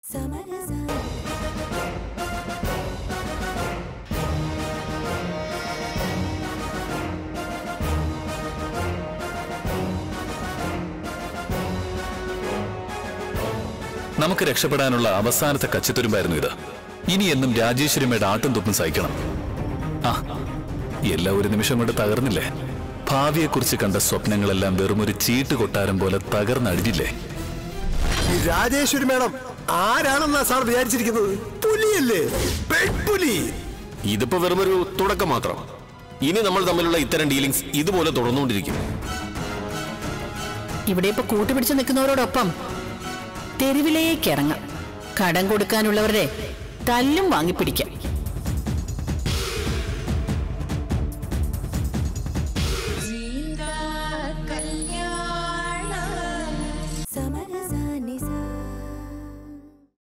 നമുക്ക് രക്ഷപ്പെടാനുള്ള അവസാനത്തെ കച്ചിത്തുരുമ്പായിരുന്നു ഇത് ഇനി എന്നും രാജേശ്വരിമയുടെ ആട്ടും തുപ്പും സഹിക്കണം ആ എല്ലാം ഒരു നിമിഷം കൊണ്ട് തകർന്നില്ലേ ഭാവിയെക്കുറിച്ച് കണ്ട സ്വപ്നങ്ങളെല്ലാം വെറുമൊരു ചീട്ട് കൊട്ടാരം പോലെ തകർന്നടിഞ്ഞില്ലേ ഈ രാജേശ്വരി മേഡം ആരാണെന്നാ സാർ വിചാരിച്ചിരിക്കുന്നത് പുലിയല്ലേ പെൺപുലി ഇതിപ്പോ വെറുമൊരു തുടക്കം മാത്രം ഇനി നമ്മൾ തമ്മിലുള്ള ഇത്തരം ഡീലിങ്സ് ഇതുപോലെ തുടർന്നുകൊണ്ടിരിക്കും ഇവിടെ ഇപ്പൊ കൂട്ടുപിടിച്ച് നിൽക്കുന്നവരോടൊപ്പം തെരുവിലേക്ക് ഇറങ്ങാം കടം കൊടുക്കാനുള്ളവരുടെ തല്ലും വാങ്ങിപ്പിടിക്കാം